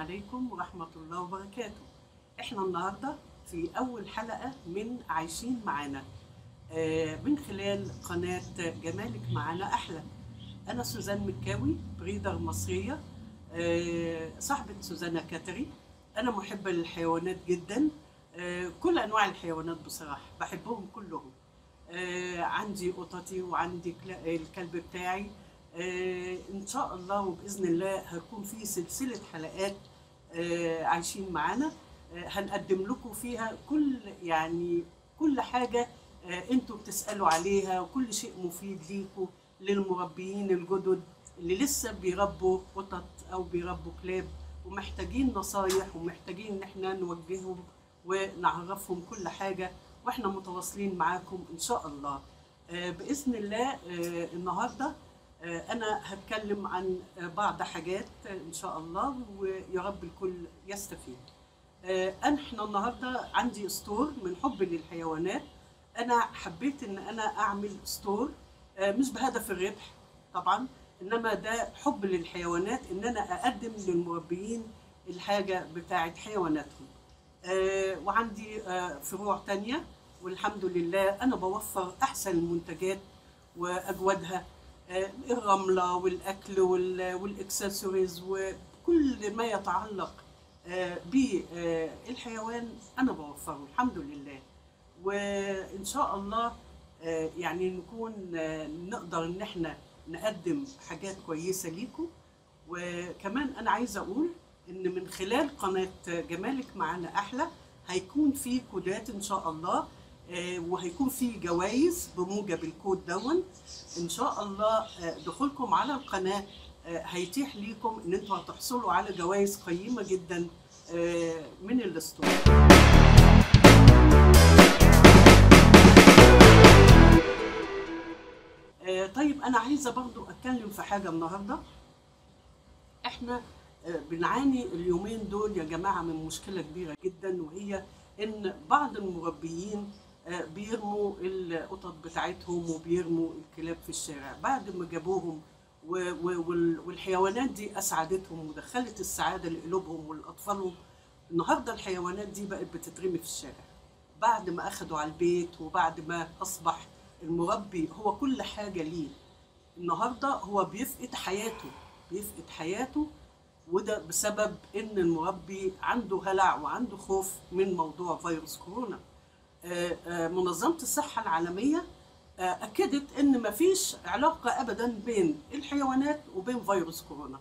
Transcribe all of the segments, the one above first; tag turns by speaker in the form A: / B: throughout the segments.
A: عليكم ورحمة الله وبركاته احنا النهاردة في أول حلقة من عايشين معانا آه، من خلال قناة جمالك معانا أحلى أنا سوزان مكاوي بريدر مصرية آه، صاحبة سوزانا كاتري أنا محبة للحيوانات جدا آه، كل أنواع الحيوانات بصراحة بحبهم كلهم آه، عندي قطتي وعندي كلا- الكلب بتاعي آه، ان شاء الله وباذن الله هيكون في سلسله حلقات آه، عايشين معانا آه، هنقدم لكم فيها كل يعني كل حاجه آه، انتوا بتسالوا عليها وكل شيء مفيد ليكم للمربيين الجدد اللي لسه بيربوا قطط او بيربوا كلاب ومحتاجين نصايح ومحتاجين ان احنا نوجههم ونعرفهم كل حاجه واحنا متواصلين معاكم ان شاء الله آه، باذن الله آه، النهارده آه، انا هتكلم عن آه، بعض حاجات آه، ان شاء الله ويا رب الكل يستفيد آه، انا احنا النهارده عندي ستور من حب للحيوانات انا حبيت ان انا اعمل ستور آه، مش بهدف الربح طبعا انما ده حب للحيوانات ان انا اقدم للمربيين الحاجه بتاعت حيواناتهم آه، وعندي آه، فروع تانية والحمد لله أنا بوفر أحسن المنتجات وأجودها آه، الرملة والأكل وال- والإكسسوارز وكل ما يتعلق آه، بالحيوان أنا بوفره الحمد لله وإن شاء الله آه، يعني نكون آه، نقدر إن احنا نقدم حاجات كويسة ليكم وكمان انا عايزه اقول ان من خلال قناه جمالك معانا احلى هيكون في كودات ان شاء الله آه، وهيكون في جوائز بموجب الكود دون ان شاء الله آه، دخولكم على القناه آه، هيتيح ليكم ان انتوا هتحصلوا على جوائز قيمه جدا آه، من الستور آه، طيب انا عايزه برضو اتكلم في حاجه النهارده احنا آه، بنعاني اليومين دول يا جماعه من مشكله كبيره جدا وهي ان بعض المربيين آه، بيرموا القطط بتاعتهم وبيرموا الكلاب في الشارع بعد ما جابوهم و- و- وال- والحيوانات دي اسعدتهم ودخلت السعاده لقلوبهم ولاطفالهم النهارده الحيوانات دي بقت بتترمي في الشارع بعد ما اخدوا على البيت وبعد ما اصبح المربي هو كل حاجه ليه النهارده هو بيفقد حياته بيفقد حياته وده بسبب ان المربي عنده هلع وعنده خوف من موضوع فيروس كورونا آه، آه، منظمه الصحه العالميه آه، اكدت ان مفيش علاقه ابدا بين الحيوانات وبين فيروس كورونا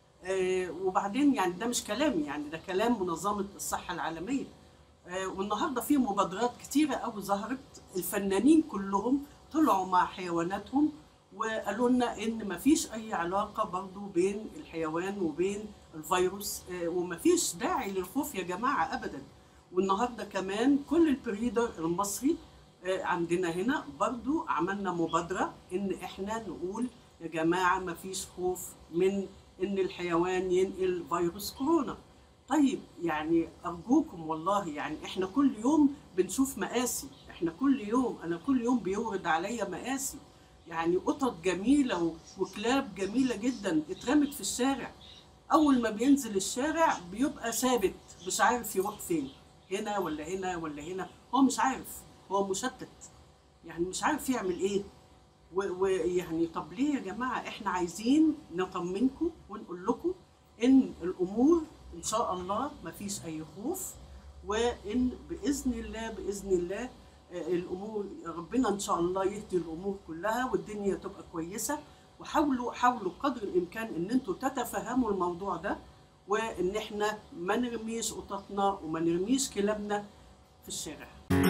A: آه، وبعدين يعني ده مش كلامي يعني ده كلام منظمه الصحه العالميه آه، والنهارده في مبادرات كتيره قوي ظهرت الفنانين كلهم طلعوا مع حيواناتهم وقالوا لنا ان مفيش اي علاقه برضو بين الحيوان وبين الفيروس آه، ومفيش داعي للخوف يا جماعه ابدا والنهارده كمان كل البريدر المصري آه، عندنا هنا برضو عملنا مبادره ان احنا نقول يا جماعه مفيش خوف من ان الحيوان ينقل فيروس كورونا طيب يعني ارجوكم والله يعني احنا كل يوم بنشوف مقاسي احنا كل يوم انا كل يوم بيورد عليا مقاسي يعني قطط جميله و- وكلاب جميله جدا اترمت في الشارع اول ما بينزل الشارع بيبقى ثابت مش عارف يروح فين هنا ولا هنا ولا هنا هو مش عارف هو مشتت يعني مش عارف يعمل ايه و- ويعني طب ليه يا جماعه احنا عايزين نطمنكم ونقول لكم ان الامور ان شاء الله ما فيش اي خوف وان باذن الله باذن الله آه، الامور ربنا ان شاء الله يهدي الامور كلها والدنيا تبقى كويسه وحاولوا حاولوا قدر الامكان ان انتوا تتفهموا الموضوع ده وان احنا ما نرميش قططنا وما نرميش كلابنا في الشارع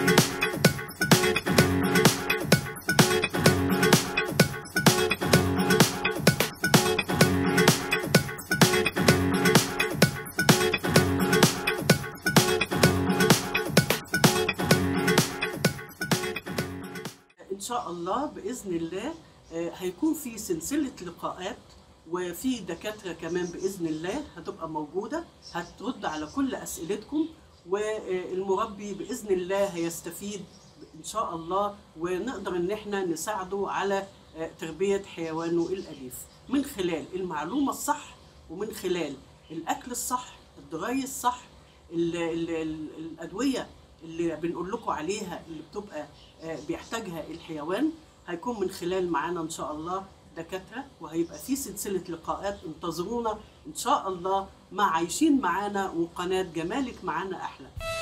A: ان شاء الله باذن الله آه، هيكون في سلسله لقاءات وفي دكاتره كمان باذن الله هتبقى موجوده هترد على كل اسئلتكم والمربي باذن الله هيستفيد ان شاء الله ونقدر ان احنا نساعده على آه، تربيه حيوانه الاليف من خلال المعلومه الصح ومن خلال الاكل الصح الدرايه الصح ال ال ال الادويه اللي بنقول لكم عليها اللي بتبقى آه، بيحتاجها الحيوان هيكون من خلال معانا ان شاء الله دكاتره وهيبقى في سلسله لقاءات انتظرونا ان شاء الله مع عايشين معانا وقناه جمالك معانا احلى